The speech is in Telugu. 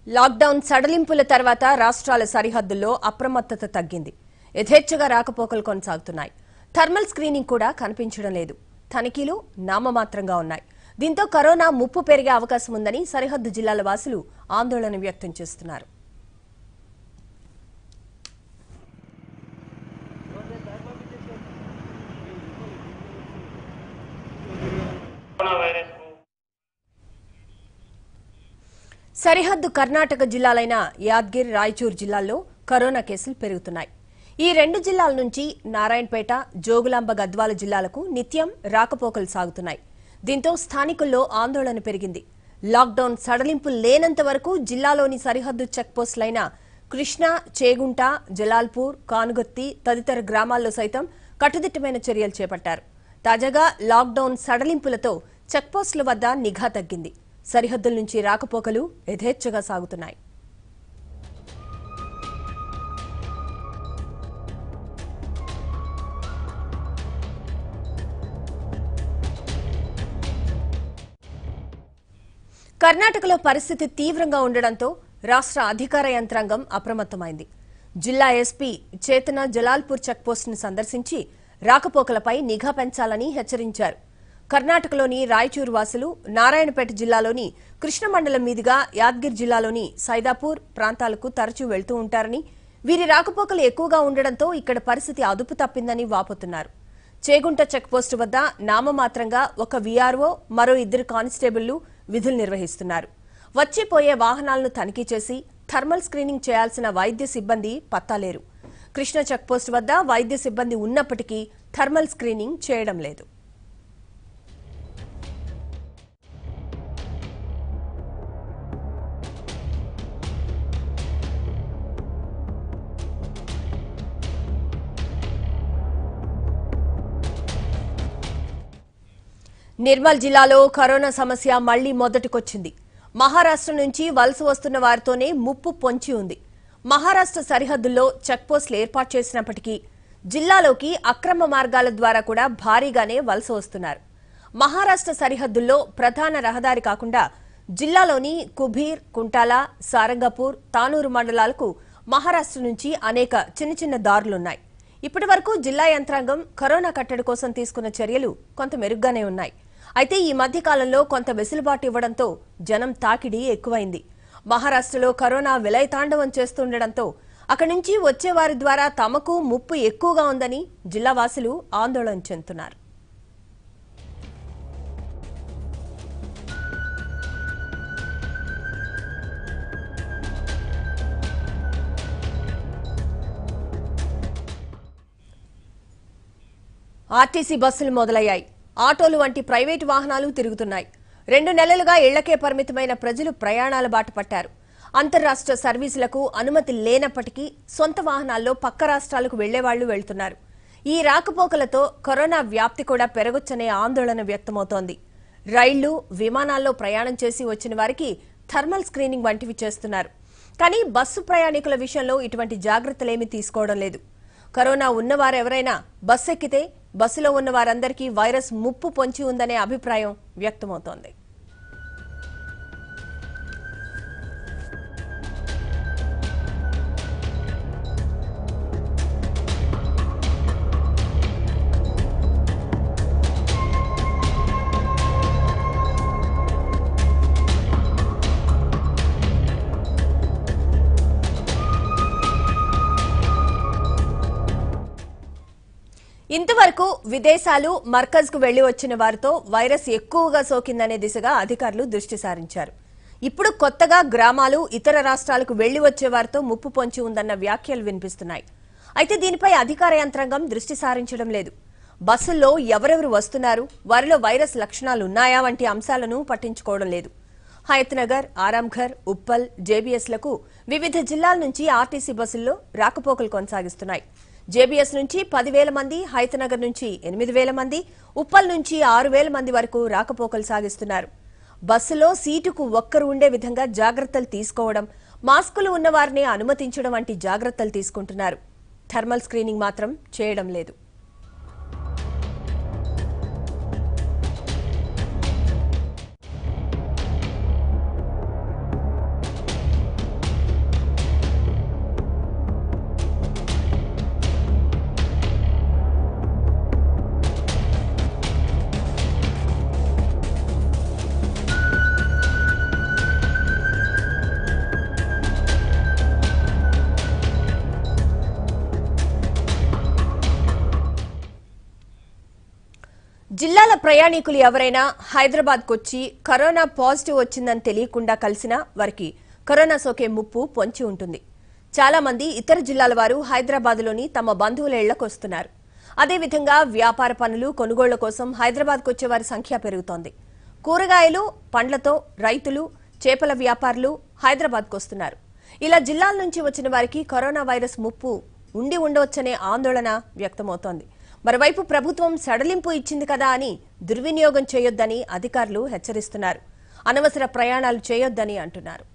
లాక్డౌన్ సడలింపుల తర్వాత రాష్ట్రాల సరిహద్దుల్లో అప్రమత్తత తగ్గింది యథేచ్ఛగా రాకపోకలు కొనసాగుతున్నాయి థర్మల్ స్క్రీనింగ్ కూడా కనిపించడం లేదు తనిఖీలు నామమాత్రంగా ఉన్నాయి దీంతో కరోనా ముప్పు పెరిగే అవకాశం ఉందని సరిహద్దు జిల్లాల వాసులు ఆందోళన వ్యక్తం చేస్తున్నారు కరోనా వైరస్ కు సరిహద్దు కర్ణాటక జిల్లాలైన యాద్గిర్ రాయచూర్ జిల్లాల్లో కరోనా కేసులు పెరుగుతున్నాయి ఈ రెండు జిల్లాల నుంచి నారాయణపేట జోగులాంబ గద్వాల జిల్లాలకు నిత్యం రాకపోకలు సాగుతున్నాయి దీంతో స్థానికుల్లో ఆందోళన పెరిగింది లాక్డౌన్ సడలింపులు లేనంత వరకు జిల్లాలోని సరిహద్దు చెక్పోస్టులైన కృష్ణా చేగుంట జలాల్పూర్ కానుగత్తి తదితర గ్రామాల్లో సైతం కట్టుదిట్టమైన చర్యలు చేపట్టారు తాజాగా లాక్డౌన్ సడలింపులతో చెక్పోస్టుల వద్ద నిఘా తగ్గింది సరిహద్దుల నుంచి రాకపోకలు యథేచ్ఛగా సాగుతున్నాయి కర్ణాటకలో పరిస్థితి తీవ్రంగా ఉండడంతో రాష్ట్ర అధికార యంత్రాంగం అప్రమత్తమైంది జిల్లా ఎస్పీ చేతన జలాల్పూర్ చెక్పోస్టును సందర్శించి రాకపోకలపై నిఘా పెంచాలని హెచ్చరించారు కర్ణాటకలోని రాయచూరు వాసులు నారాయణపేట జిల్లాలోని కృష్ణ మండలం మీదుగా యాద్గిర్ జిల్లాలోని సైదాపూర్ ప్రాంతాలకు తరచూ వెళ్తూ ఉంటారని వీరి రాకపోకలు ఎక్కువగా ఉండడంతో ఇక్కడ పరిస్థితి అదుపు తప్పిందని వాపోతున్నారు చేగుంట చెక్పోస్టు వద్ద నామమాత్రంగా ఒక వీఆర్ఓ మరో ఇద్దరు కానిస్టేబుళ్లు విధులు నిర్వహిస్తున్నారు వచ్చిపోయే వాహనాలను తనిఖీ చేసి థర్మల్ స్క్రీనింగ్ చేయాల్సిన వైద్య సిబ్బంది పత్తాలేరు కృష్ణ చెక్పోస్ట్ వద్ద వైద్య సిబ్బంది ఉన్నప్పటికీ థర్మల్ స్క్రీనింగ్ చేయడం లేదు నిర్మల్ జిల్లాలో కరోనా సమస్య మళ్లీ మొదటికొచ్చింది మహారాష్ట్ర నుంచి వలస వస్తున్న వారితోనే ముప్పు పొంచి ఉంది మహారాష్ట్ర సరిహద్దుల్లో చెక్పోస్టులు ఏర్పాటు చేసినప్పటికీ జిల్లాలోకి అక్రమ మార్గాల ద్వారా కూడా భారీగానే వలస వస్తున్నారు మహారాష్ట్ర సరిహద్దుల్లో ప్రధాన రహదారి కాకుండా జిల్లాలోని కుబీర్ కుంటాల సారంగపూర్ తానూరు మండలాలకు మహారాష్ట్ర నుంచి అనేక చిన్న చిన్న దారులున్నాయి ఇప్పటి వరకు జిల్లా యంత్రాంగం కరోనా కట్టడి కోసం తీసుకున్న చర్యలు కొంత మెరుగ్గానే ఉన్నాయి అయితే ఈ మధ్య కాలంలో కొంత వెసులుబాటు ఇవ్వడంతో జనం తాకిడి ఎక్కువైంది మహారాష్ట్రలో కరోనా విలయతాండవం చేస్తుండటంతో అక్కడి నుంచి వచ్చే వారి ద్వారా తమకు ముప్పు ఎక్కువగా ఉందని జిల్లా వాసులు ఆందోళన చెందుతున్నారు ఆర్టీసీ బస్సులు మొదలయ్యాయి ఆటోలు వంటి ప్రైవేటు వాహనాలు తిరుగుతున్నాయి రెండు నెలలుగా ఇళ్లకే పరిమితమైన ప్రజలు ప్రయాణాల బాట పట్టారు అంతర్రాష్ట్ర సర్వీసులకు అనుమతి లేనప్పటికీ సొంత వాహనాల్లో పక్క రాష్ట్రాలకు వెళ్లేవాళ్లు వెళ్తున్నారు ఈ రాకపోకలతో కరోనా వ్యాప్తి కూడా పెరగొచ్చనే ఆందోళన వ్యక్తమవుతోంది రైళ్లు విమానాల్లో ప్రయాణం చేసి వచ్చిన వారికి థర్మల్ స్క్రీనింగ్ వంటివి చేస్తున్నారు కానీ బస్సు ప్రయాణికుల విషయంలో ఇటువంటి జాగ్రత్తలేమీ తీసుకోవడం లేదు కరోనా ఉన్నవారెవరైనా బస్సు ఎక్కితే బస్సులో ఉన్న వారందరికీ వైరస్ ముప్పు పొంచి ఉందనే అభిప్రాయం వ్యక్తమవుతోంది ఇంతవరకు విదేశాలు మర్కజ్కు వెళ్లి వచ్చిన వారితో వైరస్ ఎక్కువగా సోకిందనే దిశగా అధికారులు దృష్టి సారించారు ఇప్పుడు కొత్తగా గ్రామాలు ఇతర రాష్ట్రాలకు వెళ్లి వచ్చే వారితో ముప్పు పొంచి ఉందన్న వ్యాఖ్యలు వినిపిస్తున్నాయి అయితే దీనిపై అధికార యంత్రాంగం దృష్టి సారించడం లేదు బస్సుల్లో ఎవరెవరు వస్తున్నారు వారిలో వైరస్ లక్షణాలు ఉన్నాయా వంటి అంశాలను పట్టించుకోవడం లేదు హయత్నగర్ ఆరాంఘర్ ఉప్పల్ జేబీఎస్లకు వివిధ జిల్లాల నుంచి ఆర్టీసీ బస్సుల్లో రాకపోకలు కొనసాగిస్తున్నాయి జేబీఎస్ నుంచి పదివేల మంది హైతనగర్ నుంచి ఎనిమిది వేల మంది ఉప్పల్ నుంచి ఆరు వేల మంది వరకు రాకపోకలు సాగిస్తున్నారు బస్సులో సీటుకు ఒక్కరు ఉండే విధంగా జాగ్రత్తలు తీసుకోవడం మాస్కులు ఉన్న వారిని అనుమతించడం వంటి జాగ్రత్తలు తీసుకుంటున్నారు థర్మల్ స్క్రీనింగ్ మాత్రం చేయడం లేదు ప్రయాణికులు ఎవరైనా హైదరాబాద్కు వచ్చి కరోనా పాజిటివ్ వచ్చిందని తెలియకుండా కలిసినా వారికి కరోనా సోకే ముప్పు పొంచి ఉంటుంది చాలా మంది ఇతర జిల్లాల వారు హైదరాబాద్లోని తమ బంధువుల ఇళ్లకు వస్తున్నారు అదేవిధంగా వ్యాపార పనులు కొనుగోళ్ల కోసం హైదరాబాద్కు వచ్చే వారి సంఖ్య పెరుగుతోంది కూరగాయలు పండ్లతో రైతులు చేపల వ్యాపారులు హైదరాబాద్కు వస్తున్నారు ఇలా జిల్లాల నుంచి వచ్చిన వారికి కరోనా వైరస్ ముప్పు ఉండి ఉండవచ్చనే ఆందోళన వ్యక్తమవుతోంది మరోవైపు ప్రభుత్వం సడలింపు ఇచ్చింది కదా అని దుర్వినియోగం చేయొద్దని అధికారులు హెచ్చరిస్తున్నారు అనవసర ప్రయాణాలు చేయొద్దని అంటున్నారు